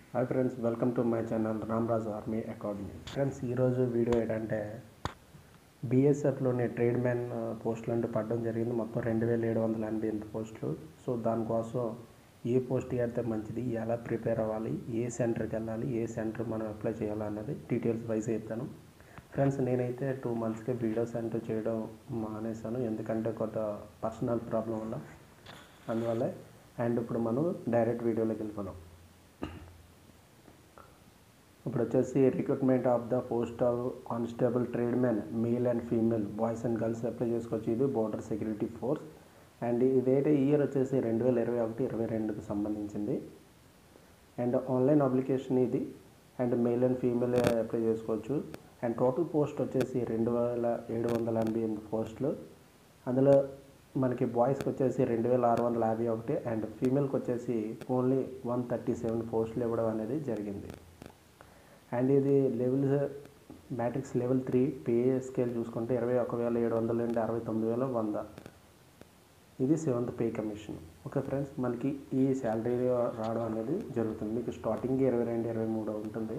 hi friends welcome to my channel Ramraj army academy friends ఈరోజు video ఏంటంటే బీఎస్ఎఫ్లోని trade man పోస్టులు అంటూ పడడం జరిగింది మొత్తం రెండు వేల ఏడు వందల ఎనభై ఎనిమిది పోస్టులు సో దానికోసం ఏ పోస్ట్కి అయితే మంచిది ఎలా ప్రిపేర్ అవ్వాలి ఏ సెంటర్కి వెళ్ళాలి ఏ సెంటర్ మనం అప్లై చేయాలన్నది డీటెయిల్స్ వైజ్ చెప్తాను ఫ్రెండ్స్ నేనైతే టూ మంత్స్కి వీడియోస్ అంటూ చేయడం మానేశాను ఎందుకంటే కొంత పర్సనల్ ప్రాబ్లం వల్ల అందువల్ల అండ్ ఇప్పుడు మనం డైరెక్ట్ వీడియోలోకి వెళ్ళిపోదాం ఇప్పుడు వచ్చేసి recruitment of the post of constable trade man male and female boys and girls apply చేసుకోవచ్చు ఇది బోర్డర్ సెక్యూరిటీ ఫోర్స్ అండ్ ఇదైతే ఇయర్ వచ్చేసి రెండు వేల ఇరవై ఒకటి ఇరవై రెండుకి సంబంధించింది అండ్ ఆన్లైన్ అప్లికేషన్ ఇది and male and female apply చేసుకోవచ్చు అండ్ టోటల్ పోస్ట్ వచ్చేసి రెండు వేల ఏడు వందల ఎనభై ఎనిమిది పోస్టులు అందులో మనకి బాయ్స్కి వచ్చేసి రెండు వేల ఆరు వందల యాభై ఒకటి అండ్ ఫీమేల్కి వచ్చేసి ఓన్లీ వన్ థర్టీ సెవెన్ పోస్టులు ఇవ్వడం అనేది జరిగింది అండ్ ఇది level matrix level three pay scale చూసుకుంటే ఇరవై ఒక వేల ఏడు వందల నుండి అరవై తొమ్మిది వేల వంద ఇది seventh pay commission okay friends మనకి ఈ శాలరీ రావడం అనేది జరుగుతుంది మీకు స్టార్టింగ్ ఇరవై రెండు ఇరవై మూడు ఉంటుంది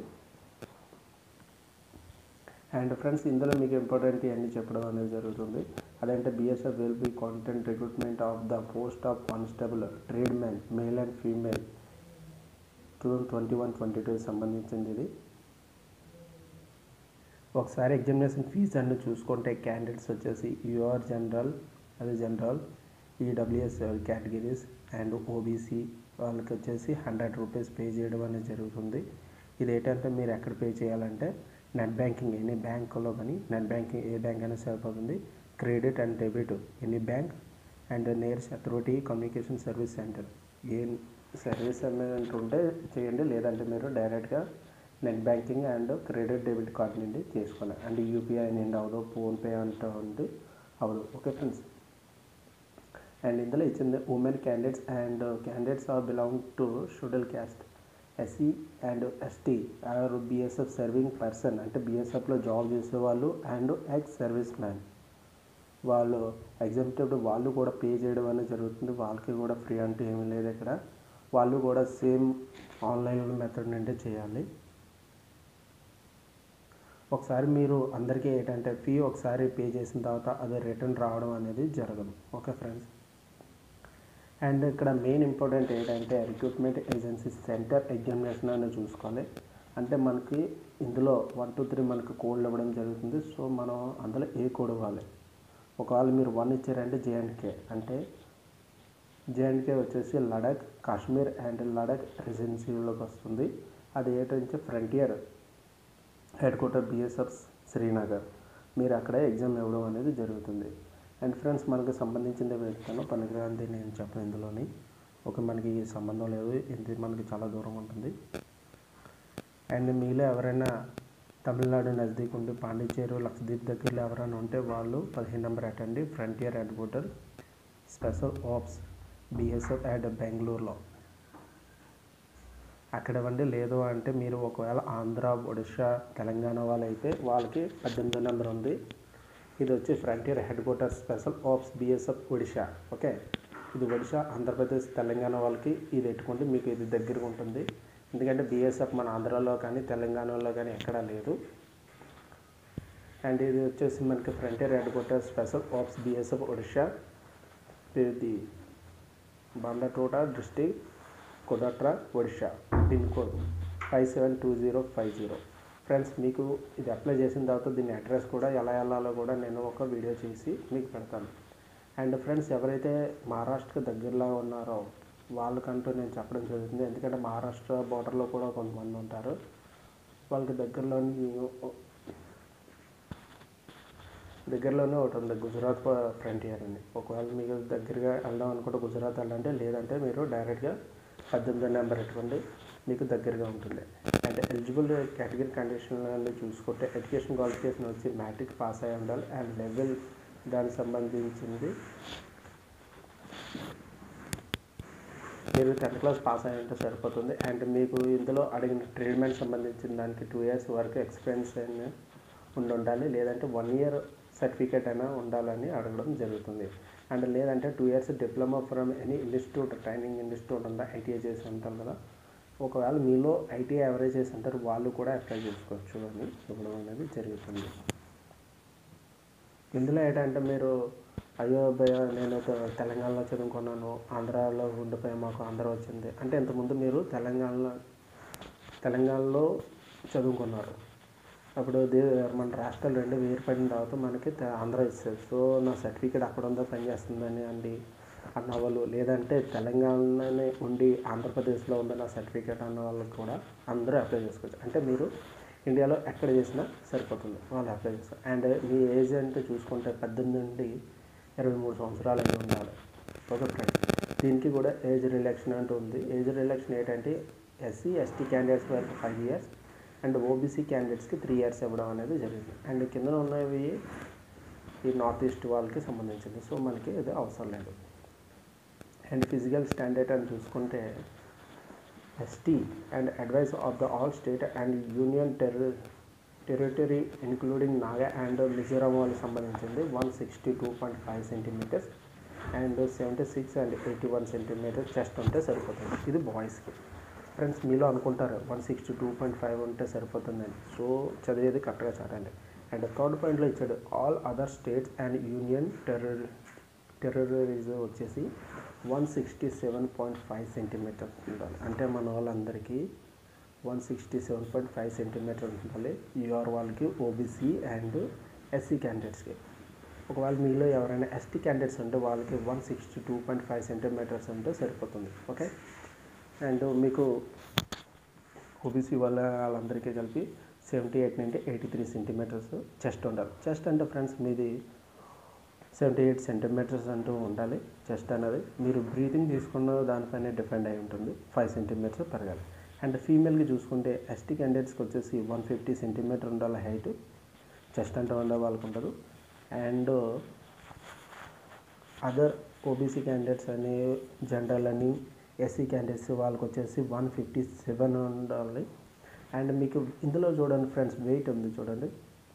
అండ్ ఫ్రెండ్స్ ఇందులో మీకు ఇంపార్టెంట్ అన్నీ చెప్పడం అనేది జరుగుతుంది అదంటే BSF will be content recruitment of the post of constable trade man male and female two thousand twenty one twenty two సంబంధించింది ఇది ఒకసారి ఎగ్జామినేషన్ ఫీజు అన్ని చూసుకుంటే క్యాండిడేట్స్ వచ్చేసి యూఆర్ జనరల్ అది general EWS categories and OBC వాళ్ళకి వచ్చేసి hundred rupees pay చేయడం అనేది జరుగుతుంది ఇది ఏంటంటే మీరు ఎక్కడ పే చేయాలంటే నెట్ బ్యాంకింగ్ ఎనీ బ్యాంకులో కానీ నెట్ బ్యాంకింగ్ ఏ బ్యాంక్ అయినా సరిపోతుంది credit and debit any bank and nearest authority communication service centre ఏ సర్వీస్ అనేది ఉంటే చేయండి లేదంటే మీరు డైరెక్ట్గా net banking and credit debit card నుండి చేసుకోవాలి అండ్ యూపీఐ నుండి అవ్వదు ఫోన్పే అంటే ఉంది అవ్వదు ఓకే ఫ్రెండ్స్ అండ్ ఇందులో ఇచ్చింది women candidates and candidates are belong to schedule caste SC and ST are BSF serving person అంటే బిఎస్ఎఫ్లో జాబ్ చేసేవాళ్ళు అండ్ ఎక్స్ సర్వీస్ మ్యాన్ వాళ్ళు ఎగ్జామ్టెడ్ వాళ్ళు కూడా పే చేయడం అనేది జరుగుతుంది వాళ్ళకి కూడా ఫ్రీ అంటూ ఏమీ లేదు ఇక్కడ వాళ్ళు కూడా సేమ్ ఆన్లైన్ మెథడ్ నుండి చేయాలి ఒకసారి మీరు అందరికీ ఏంటంటే ఫీ ఒకసారి పే చేసిన తర్వాత అది రిటర్న్ రావడం అనేది జరగదు ఓకే ఫ్రెండ్స్ అండ్ ఇక్కడ మెయిన్ ఇంపార్టెంట్ ఏంటంటే రిక్రూట్మెంట్ ఏజెన్సీ సెంటర్ ఎగ్జామినేషన్ అనేది చూసుకోవాలి అంటే మనకి ఇందులో వన్ టూ త్రీ మనకి కోడ్లు ఇవ్వడం జరుగుతుంది సో మనం అందులో ఏ కోడ్ ఇవ్వాలి ఒకవేళ మీరు వన్ ఇచ్చారంటే జేఎండ్కే అంటే జేఎండ్కే వచ్చేసి లడక్ కాశ్మీర్ అండ్ లడక్ రెసిడెన్సీలోకి వస్తుంది అది ఏంటంటే frontier head quarter BSF Srinagar మీరు అక్కడే ఎగ్జామ్ ఇవ్వడం అనేది జరుగుతుంది అండ్ ఫ్రెండ్స్ మనకు సంబంధించింది వెళ్తాను పనికిరాంది నేను చెప్పను ఇందులోని ఒక మనకి సంబంధం లేదు ఇది మనకి చాలా దూరం ఉంటుంది అండ్ మీలో ఎవరైనా తమిళనాడు నజదీక్ ఉండి పాండిచేరు లక్షద్వీప్ దగ్గరలో ఎవరైనా ఉంటే వాళ్ళు పదిహేను నెంబర్ అటండి frontier head quarter special ops BSF at బెంగళూరులో అక్కడ ఇవ్వండి లేదు అంటే మీరు ఒకవేళ ఆంధ్ర ఒడిషా తెలంగాణ వాళ్ళు అయితే వాళ్ళకి పద్దెనిమిదో నెంబర్ ఉంది ఇది వచ్చి frontier head quarter special ops BSF Odisha okay ఇది ఒడిషా ఆంధ్రప్రదేశ్ తెలంగాణ వాళ్ళకి ఇది పెట్టుకుంటే మీకు ఇది దగ్గరగా ఉంటుంది ఎందుకంటే బిఎస్ఎఫ్ మన ఆంధ్రాలో కానీ తెలంగాణలో కానీ ఎక్కడా లేదు అండ్ ఇది వచ్చేసి మనకి frontier head quarter special ops BSF Odisha ఇది బండటోట డిస్టిక్ కొడట్రా Odisha pin code five seven two zero five zero friends మీకు ఇది అప్లై చేసిన తర్వాత దీని అడ్రస్ కూడా ఎలా వెళ్ళాలో కూడా నేను ఒక వీడియో చేసి మీకు పెడతాను అండ్ ఫ్రెండ్స్ ఎవరైతే మహారాష్ట్రకి దగ్గరలో ఉన్నారో వాళ్ళకంటూ నేను చెప్పడం జరుగుతుంది ఎందుకంటే మహారాష్ట్ర బార్డర్లో కూడా కొంతమంది ఉంటారు వాళ్ళకి దగ్గరలోని దగ్గరలోనే ఒకటి ఉంది గుజరాత్ ఫ్రంటియర్ అని ఒకవేళ మీకు దగ్గరగా వెళ్దాం అనుకుంటే గుజరాత్ వెళ్ళండి లేదంటే మీరు డైరెక్ట్గా పద్దెనిమిదో నెంబర్ పెట్టుకోండి మీకు దగ్గరగా ఉంటుంది అండ్ ఎలిజిబుల్ కేటగిరీ కండిషన్లు చూసుకుంటే ఎడ్యుకేషన్ క్వాలిఫికేషన్ వచ్చి మ్యాట్రిక్ పాస్ అయి ఉండాలి అండ్ లెవెల్ దానికి సంబంధించింది మీరు టెన్త్ క్లాస్ పాస్ అయి ఉంటే సరిపోతుంది అండ్ మీకు ఇందులో అడిగిన ట్రీట్మెంట్ సంబంధించిన దానికి టూ ఇయర్స్ వరకు ఎక్స్పీరియన్స్ అయినా ఉండి ఉండాలి లేదంటే వన్ ఇయర్ సర్టిఫికేట్ అయినా ఉండాలని అడగడం జరుగుతుంది అండ్ లేదంటే two years diploma from any institute training institute ఉందా ఐటీఐ చేసి ఉంటాం కదా ఒకవేళ మీలో ఐటీ యావరేజెస్ అంటారు వాళ్ళు కూడా అప్లై చేసుకోవచ్చు అని ఇవ్వడం అనేది జరుగుతుంది ఇందులో ఏంటంటే మీరు అయ్యో భయ నేను తె- తెలంగాణలో చదువుకున్నాను ఆంధ్రాలో ఉండిపోయి మాకు ఆంధ్ర వచ్చింది అంటే ఇంతకుముందు మీరు తెలంగాణలో తెలంగాణలో చదువుకున్నారు అప్పుడు దే మన రాష్ట్రాలు రెండు వేరుపడిన తర్వాత మనకి తె- ఆంధ్ర ఇస్తుంది సో నా సర్టిఫికేట్ అక్కడ ఉందో పనిచేస్తుందని అండి అన్న వాళ్ళు లేదంటే తెలంగాణలోనే ఉండి ఆంధ్రప్రదేశ్లో ఉన్న నా సర్టిఫికేట్ అన్న వాళ్ళకి కూడా అందరూ అప్లై చేసుకోవచ్చు అంటే మీరు ఇండియాలో ఎక్కడ చేసినా సరిపోతుంది వాళ్ళు అప్లై చేస్తారు అండ్ మీ ఏజ్ అంటే చూసుకుంటే పద్దెనిమిది నుండి ఇరవై మూడు సంవత్సరాలు అయి ఉండాలి ఓకే ఫ్రెండ్స్ దీనికి కూడా ఏజ్ రిలాక్షన్ అంటూ ఉంది ఏజ్ రిలాక్షన్ ఏంటంటే ఎస్సీ ఎస్టీ క్యాండిడేట్స్ వరకు ఫైవ్ ఇయర్స్ అండ్ ఓబీసీ క్యాండిడేట్స్కి త్రీ ఇయర్స్ ఇవ్వడం అనేది జరిగింది అండ్ కింద ఉన్నవి ఈ నార్త్ ఈస్ట్ వాళ్ళకి సంబంధించింది సో మనకి ఇది అవసరం లేదు అండ్ ఫిజికల్ స్టాండర్డ్ అని చూసుకుంటే ST and advice of the all state and union terr territory including Naga and Mizoram వాళ్ళకి సంబంధించింది one sixty two point five centimetres and seventy six and eighty one centimetres chest ఉంటే సరిపోతుంది ఇది బాయ్స్కి ఫ్రెండ్స్ మీలో అనుకుంటారు one sixty two point five ఉంటే సరిపోతుందని సో చదివేది కరెక్ట్గా చదవండి అండ్ థర్డ్ పాయింట్లో ఇచ్చాడు all other states and union terror terrorism వచ్చేసి one sixty seven point five centimetre ఉండాలి అంటే మన వాళ్ళందరికీ one sixty seven point five centimetre ఉండాలి యూఆర్ వాళ్ళకి ఓబీసీ అండ్ ఎస్సీ క్యాండిడేట్స్కి ఒకవేళ మీలో ఎవరైనా ఎస్టీ క్యాండిడేట్స్ ఉంటే వాళ్ళకి one sixty two point five centimetres ఉంటే సరిపోతుంది ఓకే అండ్ మీకు ఓబీసీ వాళ్ళ వాళ్ళందరికీ కలిపి సెవెంటీ ఎయిట్ నుండి ఎయిటీ త్రీ సెంటీమీటర్స్ చెస్ట్ ఉండాలి చెస్ట్ అంటే ఫ్రెండ్స్ మీది సెవెంటీ ఎయిట్ సెంటీమీటర్స్ అంటూ ఉండాలి చెస్ట్ అనేది మీరు బ్రీతింగ్ తీసుకున్న దానిపైన డిపెండ్ అయి ఉంటుంది ఫైవ్ సెంటీమీటర్స్ పెరగాలి అండ్ ఫీమేల్కి చూసుకుంటే ఎస్టీ క్యాండిడేట్స్కి వచ్చేసి వన్ ఫిఫ్టీ సెంటీమీటర్ ఉండాలి హైట్ చెస్ట్ అంటే ఉండే వాళ్ళకు ఉండదు అండ్ అదర్ ఓబీసీ క్యాండిడేట్స్ అని జనరల్ అని ఎస్సీ క్యాండిడేట్స్ వాళ్ళకి వచ్చేసి వన్ ఫిఫ్టీ సెవెన్ ఉండాలి అండ్ మీకు ఇందులో చూడండి ఫ్రెండ్స్ వెయిట్ ఉంది చూడండి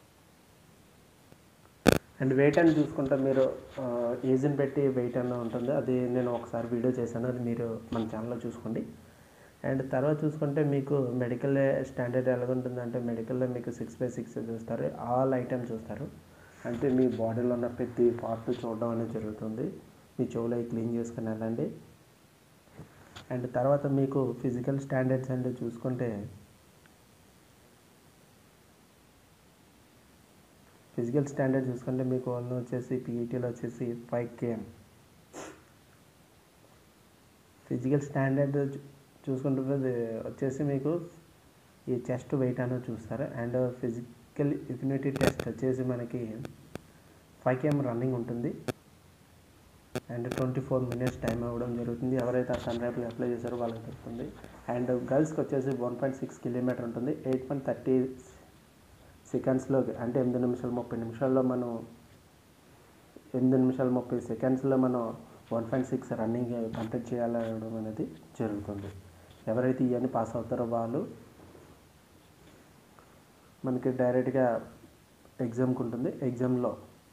అండ్ వెయిట్ అని చూసుకుంటే మీరు ఏజ్ని పెట్టి వెయిట్ అన్న ఉంటుంది అది నేను ఒకసారి వీడియో చేశాను అది మీరు మన ఛానల్లో చూసుకోండి అండ్ తర్వాత చూసుకుంటే మీకు మెడికల్ స్టాండర్డ్ ఎలాగ ఉంటుందంటే మెడికల్లో మీకు సిక్స్ బై సిక్స్ చూస్తారు ఆల్ ఐటమ్ చూస్తారు అంటే మీ బాడీలో ఉన్న ప్రతి పార్ట్ చూడడం అనేది జరుగుతుంది మీ చెవులు అవి క్లీన్ చేసుకుని వెళ్ళండి అండ్ తర్వాత మీకు ఫిజికల్ స్టాండర్డ్స్ అంటే చూసుకుంటే ఫిజికల్ స్టాండర్డ్ చూసుకుంటే మీకు వాళ్ళు వచ్చేసి పీఈటీలో వచ్చేసి ఫైవ్ కేఎం ఫిజికల్ స్టాండర్డ్ చూ- చూసుకుంటే అది వచ్చేసి మీకు ఈ చెస్ట్ వెయిట్ అనేది చూస్తారు అండ్ ఫిజికల్ ఇమ్యూనిటీ టెస్ట్ వచ్చేసి మనకి ఫైవ్ కేఎం రన్నింగ్ ఉంటుంది and twenty four minutes time ఇవ్వడం జరుగుతుంది ఎవరైతే ఆ సన్ రైపులు అప్లై చేశారో వాళ్ళకి దొరుకుతుంది అండ్ గర్ల్స్కి వచ్చేసి వన్ పాయింట్ సిక్స్ కిలోమీటర్ ఉంటుంది ఎయిట్ పాయింట్ థర్టీ సెకండ్స్లో అంటే ఎనిమిది నిమిషాలు ముప్పై నిమిషాల్లో మనం ఎనిమిది నిమిషాలు ముప్పై సెకండ్స్లో మనం one point six running complete చేయాలనడం అనేది జరుగుతుంది ఎవరైతే ఇవన్నీ పాస్ అవుతారో వాళ్ళు మనకి డైరెక్ట్గా ఎగ్జామ్కి ఉంటుంది ఎగ్జామ్లో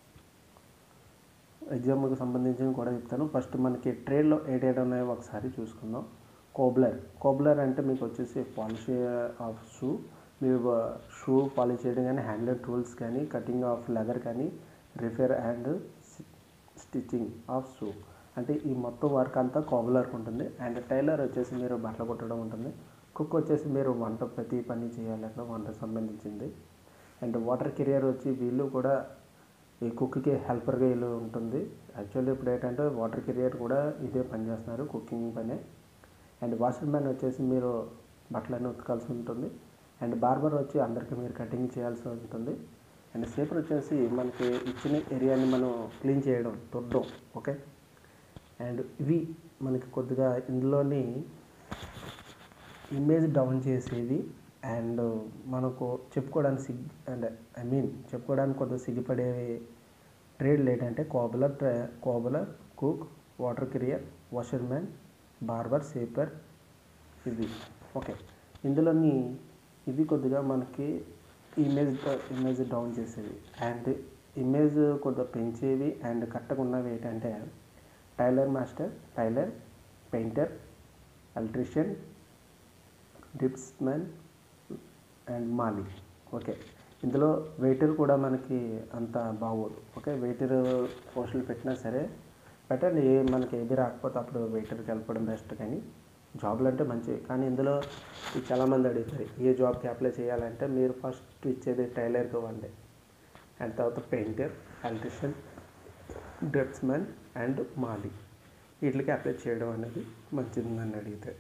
ఎగ్జామ్కి సంబంధించి కూడా చెప్తాను ఫస్ట్ మనకి ట్రేడ్లో ఏడేడు ఉన్నాయో ఒకసారి చూసుకుందాం కోబ్లర్ కోబ్లర్ అంటే మీకు వచ్చేసి పాలిష్ ఆఫ్ షూ మీరు షూ పాలిష్ చేయడం కానీ హ్యాండ్లర్ టూల్స్ కానీ కటింగ్ ఆఫ్ లెదర్ కానీ repair and stitching of shoe అంటే ఈ మొత్తం వర్క్ అంతా కోబ్లర్కి ఉంటుంది అండ్ టైలర్ వచ్చేసి మీరు బట్టలు కుట్టడం ఉంటుంది కుక్ వచ్చేసి మీరు వంట ప్రతి పని చేయాలన్న వంట సంబంధించింది అండ్ వాటర్ కెరియర్ వచ్చి వీళ్ళు కూడా ఈ కుక్కి హెల్పర్గా వీళ్ళు ఉంటుంది యాక్చువల్లీ ఇప్పుడు ఏంటంటే వాటర్ కెరియర్ కూడా ఇదే పని చేస్తున్నారు కుకింగ్ పనే అండ్ వాషర్ మ్యాన్ వచ్చేసి మీరు బట్టలన్నీ ఉతకాల్సి ఉంటుంది అండ్ బార్బర్ వచ్చి అందరికీ మీరు కటింగ్ చేయాల్సి ఉంటుంది అండ్ సేపర్ వచ్చేసి మనకి ఇచ్చిన ఏరియాని మనం క్లీన్ చేయడం తుడడం ఓకే అండ్ ఇవి మనకి కొద్దిగా ఇందులోని ఇమేజ్ డౌన్ చేసేది అండ్ మనకు చెప్పుకోవడానికి సిగ్ అండ్ ఐ మీన్ చెప్పుకోవడానికి కొద్దిగా సిగ్గుపడేవి ట్రేడ్లు ఏంటంటే కోబలర్ ట్రే cobbler cook water carrier washer man barber sweeper ఇవి ఓకే ఇందులోని ఇవి కొద్దిగా మనకి ఇమేజ్ ఇమేజ్ డౌన్ చేసేవి అండ్ ఇమేజ్ కొద్దిగా పెంచేవి అండ్ కరెక్ట్గా ఉన్నవి ఏంటంటే tailor master tailor painter electrician draughtsman and mali okay ఇందులో వెయిటర్ కూడా మనకి అంత బాగోదు ఓకే వెయిటర్ పోస్టులు పెట్టినా సరే పెట్టండి ఏ మనకి ఏది రాకపోతే అప్పుడు వెయిటర్కి వెళ్ళిపోవడం బెస్ట్ కానీ జాబ్లు అంటే మంచివి కానీ ఇందులో ఈ చాలామంది అడుగుతారు ఏ జాబ్కి అప్లై చేయాలంటే మీరు ఫస్ట్ ఇచ్చేది టైలర్కి ఇవ్వండి అండ్ తర్వాత painter electrician draughtsman and mali వీటికి అప్లై చేయడం అనేది మంచిది నన్ను అడిగితే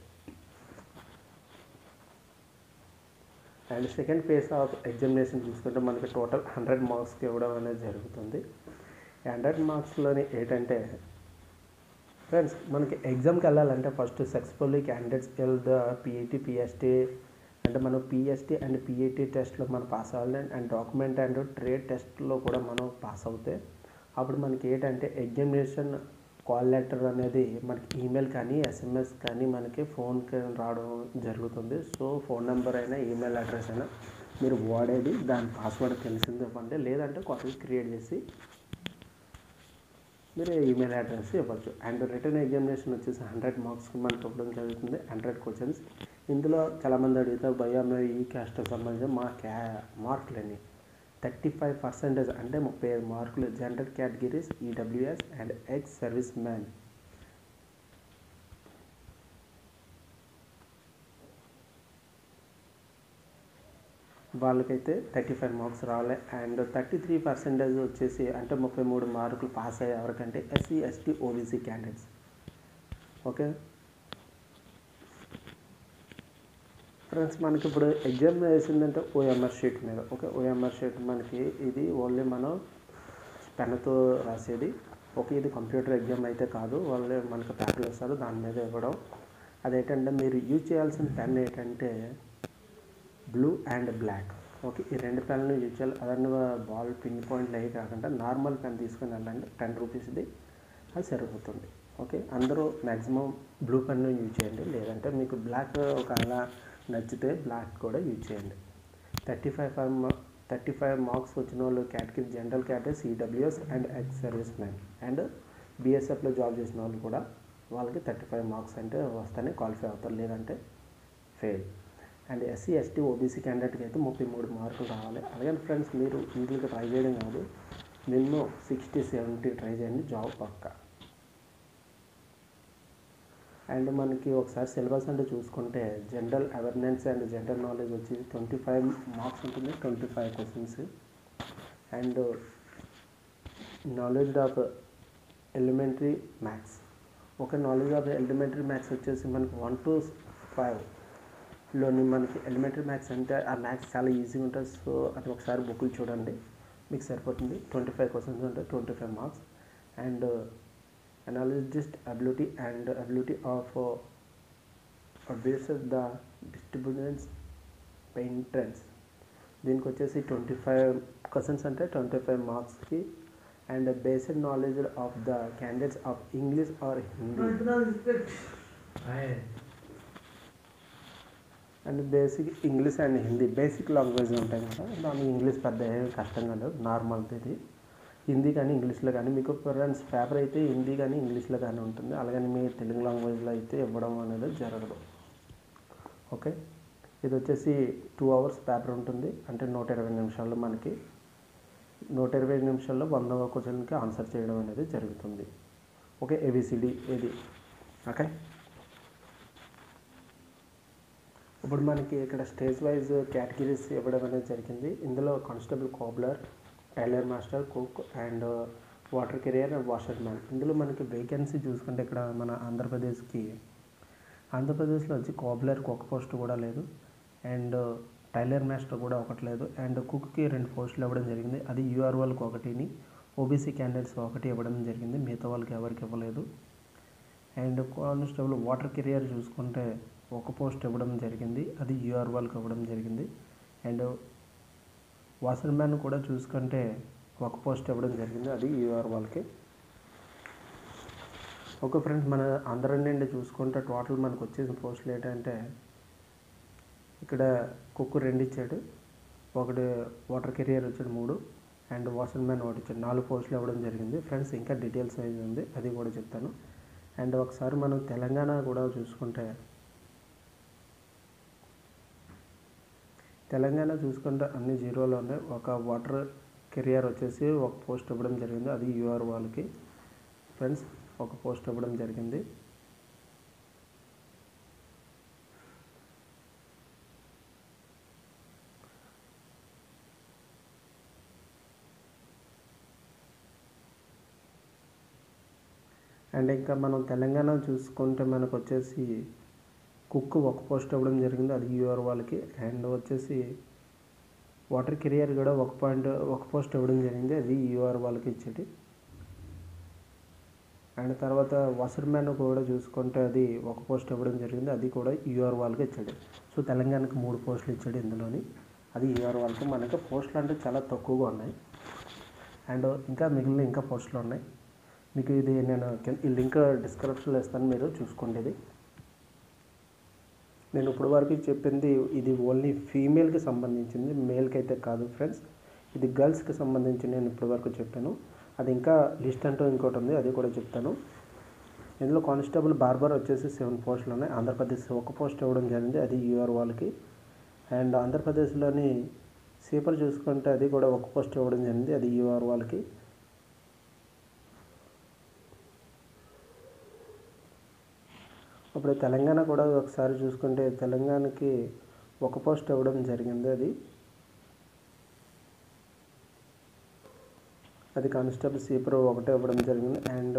and second phase of examination చూసుకుంటే మనకి టోటల్ హండ్రెడ్ మార్క్స్కి ఇవ్వడం అనేది జరుగుతుంది హండ్రెడ్ మార్క్స్లోని ఏంటంటే ఫ్రెండ్స్ మనకి ఎగ్జామ్కి వెళ్ళాలంటే ఫస్ట్ సక్సెస్ఫుల్లీ క్యాండిడేట్స్ ఎల్ ద పిఐటి పిఎస్టీ అంటే మనం పిఎస్టీ అండ్ పిఐటి టెస్ట్లో మనం పాస్ అవ్వాలి అండ్ డాక్యుమెంట్ అండ్ ట్రేడ్ టెస్ట్లో కూడా మనం పాస్ అవుతే అప్పుడు మనకి ఏంటంటే ఎగ్జామినేషన్ కాల్ లెటర్ అనేది మనకి ఈమెయిల్ కానీ ఎస్ఎంఎస్ కానీ మనకి ఫోన్కి రావడం జరుగుతుంది సో ఫోన్ నెంబర్ అయినా ఈమెయిల్ అడ్రస్ అయినా మీరు వాడేది దాని పాస్వర్డ్ తెలిసింది ఇవ్వండి లేదంటే కొత్తగా క్రియేట్ చేసి మీరు ఈమెయిల్ అడ్రస్ ఇవ్వచ్చు అండ్ రిటర్న్ ఎగ్జామినేషన్ వచ్చేసి హండ్రెడ్ మార్క్స్కి మనకి ఇవ్వడం జరుగుతుంది హండ్రెడ్ క్వశ్చన్స్ ఇందులో చాలామంది అడుగుతారు భయ్యా మేము ఈ క్యాస్ట్కి సంబంధించి మా క్యా మార్కులని థర్టీ ఫైవ్ పర్సెంటేజ్ అంటే ముప్పై ఐదు మార్కులు general categories EWS and ex service man వాళ్ళకైతే థర్టీ ఫైవ్ మార్క్స్ రావాలి అండ్ థర్టీ త్రీ పర్సెంటేజ్ వచ్చేసి అంటే ముప్పై మూడు మార్కులు పాస్ అయ్యే ఎవరికంటే SC ST OBC candidates okay friends మనకి ఇప్పుడు ఎగ్జామ్ వేసిందంటే ఓఎంఆర్ షీట్ మీద ఓకే ఓఎంఆర్ షీట్ మనకి ఇది ఓన్లీ మనం పెన్నుతో రాసేది ఓకే ఇది కంప్యూటర్ ఎగ్జామ్ అయితే కాదు వాళ్ళు మనకి పేపర్లు ఇస్తారు దాని మీద ఇవ్వడం అదేంటంటే మీరు యూజ్ చేయాల్సిన పెన్ ఏంటంటే బ్లూ అండ్ బ్లాక్ ఓకే ఈ రెండు పెన్లు యూజ్ చేయాలి అదన్నీ బాల్ పిన్ పాయింట్లు అవి కాకుండా నార్మల్ పెన్ తీసుకొని వెళ్ళండి టెన్ రూపీస్ది అది సరిపోతుంది ఓకే అందరూ మ్యాక్సిమం బ్లూ పెన్ యూజ్ చేయండి లేదంటే మీకు బ్లాక్ ఒకవేళ నచ్చితే బ్లాక్ కూడా యూజ్ చేయండి thirty five five thirty five marks వచ్చిన వాళ్ళు category general category EWS and ex service man and బీఎస్ఎఫ్లో జాబ్ చేసిన వాళ్ళు కూడా వాళ్ళకి థర్టీ ఫైవ్ మార్క్స్ అంటే వస్తేనే క్వాలిఫై అవుతారు లేదంటే fail and SC ST OBC క్యాండిడేట్కి అయితే ముప్పై మూడు మార్కులు రావాలి అలాగే ఫ్రెండ్స్ మీరు ఇంటికి ట్రై చేయడం కాదు మినిమం సిక్స్టీ సెవెంటీ ట్రై చేయండి జాబ్ పక్క అండ్ మనకి ఒకసారి సిలబస్ అంటే చూసుకుంటే general awareness and general knowledge వచ్చి ట్వంటీ ఫైవ్ మార్క్స్ ఉంటుంది twenty five questions and knowledge of elementary maths ఒక నాలెడ్జ్ ఆఫ్ ఎలిమెంటరీ మ్యాథ్స్ వచ్చేసి మనకి వన్ టు ఫైవ్ లోని మనకి ఎలిమెంటరీ మ్యాథ్స్ అంటే ఆ మ్యాథ్స్ చాలా ఈజీగా ఉంటుంది సో అది ఒకసారి బుక్లు చూడండి మీకు సరిపోతుంది ట్వంటీ ఫైవ్ క్వశ్చన్స్ ఉంటాయి ట్వంటీ ఫైవ్ మార్క్స్ అండ్ అనాలిజిస్ట్ ability and ability of bases the distributions patterns దీనికి వచ్చేసి ట్వంటీ ఫైవ్ క్వశ్చన్స్ అంటే ట్వంటీ ఫైవ్ మార్క్స్కి and basic knowledge of the candidates of English or Hindi and basic English and Hindi basic language ఉంటాయి కదా దాని English పెద్ద ఏం కష్టం కాదు నార్మల్ ఇది హిందీ కానీ ఇంగ్లీష్లో కానీ మీకు ఫ్రెండ్స్ పేపర్ అయితే హిందీ కానీ ఇంగ్లీష్లో కానీ ఉంటుంది అలాగని మీ తెలుగు లాంగ్వేజ్లో అయితే ఇవ్వడం అనేది జరగదు ఓకే ఇది వచ్చేసి టూ అవర్స్ పేపర్ ఉంటుంది అంటే నూట ఇరవై నిమిషాల్లో మనకి నూట ఇరవై నిమిషాల్లో వంద క్వశ్చన్కి ఆన్సర్ చేయడం అనేది జరుగుతుంది ఓకే ఏబిసిడి ఇది ఓకే ఇప్పుడు మనకి ఇక్కడ స్టేజ్ వైజ్ కేటగిరీస్ ఇవ్వడం అనేది జరిగింది ఇందులో constable cobbler tailor master cook and water carrier and washer man ఇందులో మనకి వేకెన్సీ చూసుకుంటే ఇక్కడ మన ఆంధ్రప్రదేశ్కి ఆంధ్రప్రదేశ్లో వచ్చి కోబ్లర్కి ఒక పోస్ట్ కూడా లేదు అండ్ టైలర్ మాస్టర్ కూడా ఒకటి లేదు అండ్ కుక్కి రెండు పోస్టులు ఇవ్వడం జరిగింది అది యూఆర్ఓలకు ఒకటిని ఓబీసీ క్యాండిడేట్స్ ఒకటి ఇవ్వడం జరిగింది మిగతా వాళ్ళకి ఎవరికి ఇవ్వలేదు అండ్ కానిస్టేబుల్ వాటర్ కెరియర్ చూసుకుంటే ఒక పోస్ట్ ఇవ్వడం జరిగింది అది యూఆర్ఓలకు ఇవ్వడం జరిగింది అండ్ వాషర్ మ్యాన్ కూడా చూసుకుంటే ఒక పోస్ట్ ఇవ్వడం జరిగింది అది యూఆర్ వాళ్ళకి ఓకే ఫ్రెండ్స్ మన ఆంధ్ర నుండి చూసుకుంటే టోటల్ మనకు వచ్చేసిన పోస్టులు ఏంటంటే ఇక్కడ కుక్ రెండు ఇచ్చాడు ఒకటి వాటర్ కెరియర్ వచ్చాడు మూడు అండ్ వాషర్ మ్యాన్ ఒకటి ఇచ్చాడు నాలుగు పోస్టులు ఇవ్వడం జరిగింది ఫ్రెండ్స్ ఇంకా డీటెయిల్స్ అయితే ఉంది అది కూడా చెప్తాను అండ్ ఒకసారి మనం తెలంగాణ కూడా చూసుకుంటే తెలంగాణ చూసుకుంటే అన్ని జీరోలో ఉన్నాయి ఒక వాటర్ కెరియర్ వచ్చేసి ఒక పోస్ట్ ఇవ్వడం జరిగింది అది యూఆర్ వాళ్ళకి ఫ్రెండ్స్ ఒక పోస్ట్ ఇవ్వడం జరిగింది అండ్ ఇంకా మనం తెలంగాణ చూసుకుంటే మనకు వచ్చేసి కుక్ ఒక పోస్ట్ ఇవ్వడం జరిగింది అది యూఆర్ వాళ్ళకి అండ్ వచ్చేసి వాటర్ కెరియర్ కూడా ఒక పాయింట్ ఒక పోస్ట్ ఇవ్వడం జరిగింది అది యూఆర్ వాళ్ళకి ఇచ్చేది అండ్ తర్వాత వాషర్ మ్యాన్ కూడా చూసుకుంటే అది ఒక పోస్ట్ ఇవ్వడం జరిగింది అది కూడా యూఆర్ వాళ్ళకి ఇచ్చాడు సో తెలంగాణకి మూడు పోస్టులు ఇచ్చాడు ఇందులోని అది యూఆర్ వాళ్ళకి మనకి పోస్టులు అంటే చాలా తక్కువగా ఉన్నాయి అండ్ ఇంకా మిగిలిన ఇంకా పోస్టులు ఉన్నాయి మీకు ఇది నేను ఈ లింక్ డిస్క్రిప్షన్లో ఇస్తాను మీరు చూసుకోండి ఇది నేను ఇప్పుడు వరకు చెప్పింది ఇది ఓన్లీ ఫీమేల్కి సంబంధించింది మేల్కి అయితే కాదు ఫ్రెండ్స్ ఇది గర్ల్స్కి సంబంధించి నేను ఇప్పటి వరకు చెప్పాను అది ఇంకా లిస్ట్ అంటూ ఇంకోటి ఉంది అది కూడా చెప్తాను ఇందులో కానిస్టేబుల్ బార్బర్ వచ్చేసి సెవెన్ పోస్టులు ఉన్నాయి ఆంధ్రప్రదేశ్ ఒక పోస్ట్ ఇవ్వడం జరిగింది అది యూఆర్ వాళ్ళకి అండ్ ఆంధ్రప్రదేశ్లోని సీపర్ చూసుకుంటే అది కూడా ఒక పోస్ట్ ఇవ్వడం జరిగింది అది యూఆర్ వాళ్ళకి ఇప్పుడు తెలంగాణ కూడా ఒకసారి చూసుకుంటే తెలంగాణకి ఒక పోస్ట్ ఇవ్వడం జరిగింది అది అది కానిస్టేబుల్ సీపర్ ఒకటే ఇవ్వడం జరిగింది అండ్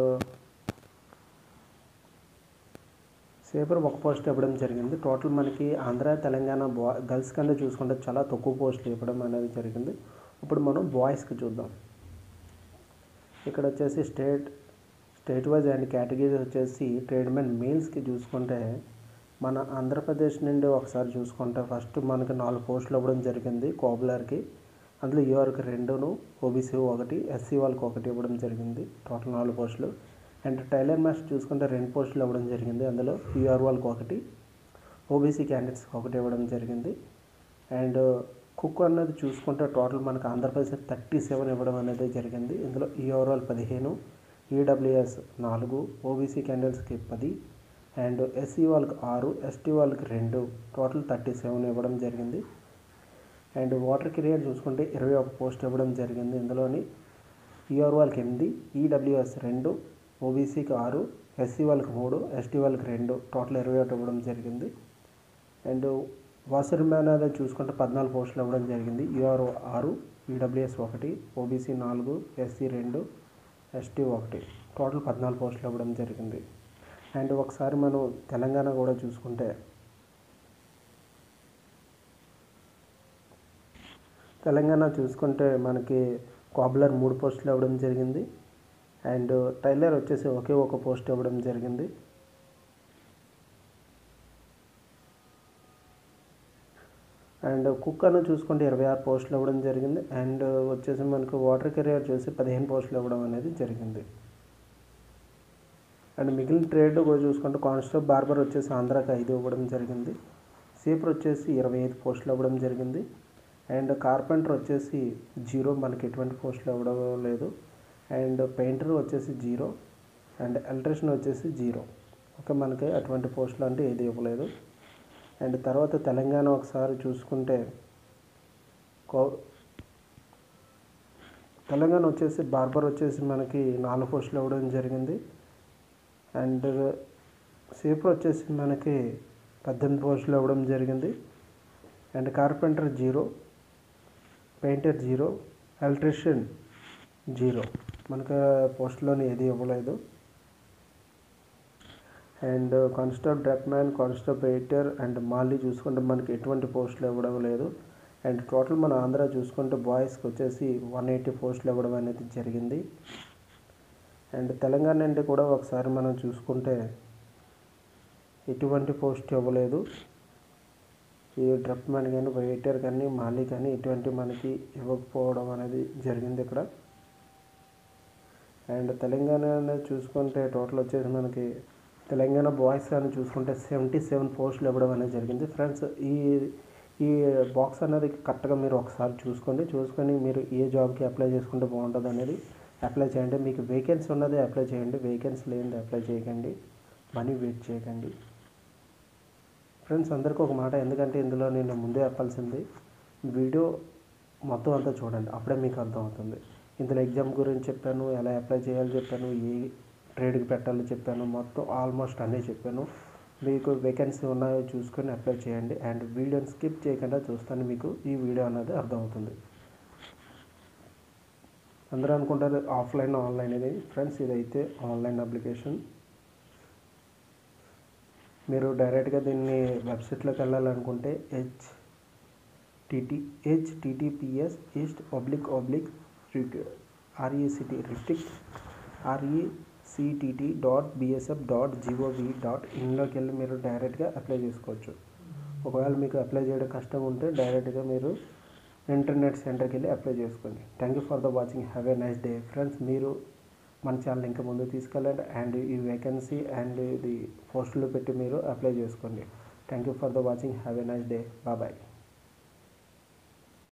సీపర్ ఒక పోస్ట్ ఇవ్వడం జరిగింది టోటల్ మనకి ఆంధ్ర తెలంగాణ బా గర్ల్స్ కన్నా చూసుకుంటే చాలా తక్కువ పోస్టులు ఇవ్వడం అనేది జరిగింది ఇప్పుడు మనం బాయ్స్కి చూద్దాం ఇక్కడ వచ్చేసి state state wise and category వచ్చేసి ట్రేడ్మెన్ మేల్స్కి చూసుకుంటే మన ఆంధ్రప్రదేశ్ నుండి ఒకసారి చూసుకుంటే ఫస్ట్ మనకి నాలుగు పోస్టులు ఇవ్వడం జరిగింది కోబ్లర్కి అందులో యూఆర్కి రెండును ఓబీసీ ఒకటి ఎస్సీ వాళ్ళకి ఒకటి ఇవ్వడం జరిగింది టోటల్ నాలుగు పోస్టులు అండ్ టైలర్ మాస్టర్ చూసుకుంటే రెండు పోస్టులు ఇవ్వడం జరిగింది అందులో యూఆర్ వాళ్ళకి ఒకటి ఓబీసీ క్యాండిడేట్స్కి ఒకటి ఇవ్వడం జరిగింది అండ్ కుక్ అన్నది చూసుకుంటే టోటల్ మనకు ఆంధ్రప్రదేశ్ థర్టీ సెవెన్ ఇవ్వడం అనేది జరిగింది ఇందులో యూఆర్ వాళ్ళు పదిహేను ఈడబ్ల్యూఎస్ నాలుగు ఓబీసీ క్యాండిడేట్స్కి పది అండ్ ఎస్సీ వాళ్ళకి ఆరు ఎస్టీ వాళ్ళకి రెండు టోటల్ థర్టీ సెవెన్ ఇవ్వడం జరిగింది అండ్ వాటర్ కెరియర్ చూసుకుంటే ఇరవై ఒక పోస్ట్ ఇవ్వడం జరిగింది ఇందులోని యూఆర్ వాళ్ళకి ఎనిమిది ఈడబ్ల్యూఎస్ రెండు ఓబీసీకి ఆరు ఎస్సీ వాళ్ళకి మూడు ఎస్టీ వాళ్ళకి రెండు టోటల్ ఇరవై ఒకటి ఇవ్వడం జరిగింది అండ్ వాసర్ మ్యాన్ అనేది చూసుకుంటే పద్నాలుగు పోస్టులు ఇవ్వడం జరిగింది యూఆర్ ఆరు ఈడబ్ల్యూఎస్ ఒకటి ఓబీసీ నాలుగు ఎస్సీ రెండు ఎస్టీ ఒకటి టోటల్ పద్నాలుగు పోస్టులు ఇవ్వడం జరిగింది అండ్ ఒకసారి మనం తెలంగాణ కూడా చూసుకుంటే తెలంగాణ చూసుకుంటే మనకి కాబ్లర్ మూడు పోస్టులు ఇవ్వడం జరిగింది అండ్ టైలర్ వచ్చేసి ఒకే ఒక పోస్ట్ ఇవ్వడం జరిగింది అండ్ కుక్ అని చూసుకుంటే ఇరవై ఆరు పోస్టులు ఇవ్వడం జరిగింది అండ్ వచ్చేసి మనకు వాటర్ కెరియర్ చూసి పదిహేను పోస్టులు ఇవ్వడం అనేది జరిగింది అండ్ మిగిలిన ట్రేడ్ కూడా చూసుకుంటే కానిస్టేబుల్ బార్బర్ వచ్చేసి ఆంధ్రాకి ఐదు ఇవ్వడం జరిగింది సీపర్ వచ్చేసి ఇరవై ఐదు పోస్టులు ఇవ్వడం జరిగింది అండ్ కార్పెంటర్ వచ్చేసి జీరో మనకి ఎటువంటి పోస్టులు ఇవ్వడం లేదు అండ్ పెయింటర్ వచ్చేసి జీరో అండ్ ఎలక్ట్రీషియన్ వచ్చేసి జీరో ఓకే మనకి అటువంటి పోస్టులు అంటే ఏది ఇవ్వలేదు అండ్ తర్వాత తెలంగాణ ఒకసారి చూసుకుంటే కో తెలంగాణ వచ్చేసి బార్బర్ వచ్చేసి మనకి నాలుగు పోస్టులు ఇవ్వడం జరిగింది అండ్ సీపర్ వచ్చేసి మనకి పద్దెనిమిది పోస్టులు ఇవ్వడం జరిగింది and carpenter zero painter zero electrician zero మనకు పోస్టులోని ఏది ఇవ్వలేదు and constable draughtsman constable waiter and mali చూసుకుంటే మనకి ఎటువంటి పోస్టులు ఇవ్వడం లేదు అండ్ టోటల్ మన ఆంధ్ర చూసుకుంటే బాయ్స్కి వచ్చేసి వన్ ఎయిటీ పోస్టులు ఇవ్వడం అనేది జరిగింది అండ్ తెలంగాణ నుండి కూడా ఒకసారి మనం చూసుకుంటే ఎటువంటి పోస్ట్ ఇవ్వలేదు ఈ డ్రప్ మ్యాన్ కానీ వెయిటర్ కానీ మాలీ కానీ ఇటువంటి మనకి ఇవ్వకపోవడం అనేది జరిగింది ఇక్కడ అండ్ తెలంగాణ అనేది చూసుకుంటే టోటల్ వచ్చేసి మనకి తెలంగాణ బాయ్స్ అని చూసుకుంటే సెవెంటీ సెవెన్ పోస్టులు ఇవ్వడం అనేది జరిగింది ఫ్రెండ్స్ ఈ ఈ బాక్స్ అనేది కరెక్ట్గా మీరు ఒకసారి చూసుకోండి చూసుకొని మీరు ఏ జాబ్కి అప్లై చేసుకుంటే బాగుంటుంది అనేది అప్లై చేయండి మీకు వేకెన్సీ ఉన్నది అప్లై చేయండి వేకెన్సీ లేనిది అప్లై చేయకండి మనీ వెయిట్ చేయకండి ఫ్రెండ్స్ అందరికీ ఒక మాట ఎందుకంటే ఇందులో నేను ముందే చెప్పాల్సింది వీడియో మొత్తం అంతా చూడండి అప్పుడే మీకు అర్థమవుతుంది ఇందులో ఎగ్జామ్ గురించి చెప్పాను ఎలా అప్లై చేయాలో చెప్పాను ఏ ట్రేడ్కి పెట్టాలో చెప్పాను మొత్తం ఆల్మోస్ట్ అన్నీ చెప్పాను మీకు వేకెన్సీ ఉన్నాయో చూసుకొని అప్లై చేయండి అండ్ వీడియోని స్కిప్ చేయకుండా చూస్తాను మీకు ఈ వీడియో అనేది అర్థమవుతుంది అందరూ అనుకుంటారు ఆఫ్లైన్ ఆన్లైన్ ఇది ఫ్రెండ్స్ ఇదైతే ఆన్లైన్ అప్లికేషన్ మీరు డైరెక్ట్గా దీన్ని వెబ్సైట్లోకి వెళ్ళాలనుకుంటే హెచ్ టిటి హెచ్టిటిపిఎస్ ఈస్ట్ public public RECT restrict RECTT dot BSF dot GOV dot ఇన్లోకి వెళ్ళి మీరు డైరెక్ట్గా అప్లై చేసుకోవచ్చు ఒకవేళ మీకు అప్లై చేయడం కష్టం ఉంటే డైరెక్ట్గా మీరు ఇంటర్నెట్ సెంటర్కి వెళ్ళి అప్లై చేసుకోండి thank you for the watching have a nice day friends మీరు మన ఛానల్ ఇంకా ముందుకు తీసుకెళ్ళండి అండ్ ఈ వేకెన్సీ అండ్ ఇది పోస్టులు పెట్టి మీరు అప్లై చేసుకోండి thank you for the watching have a nice day bye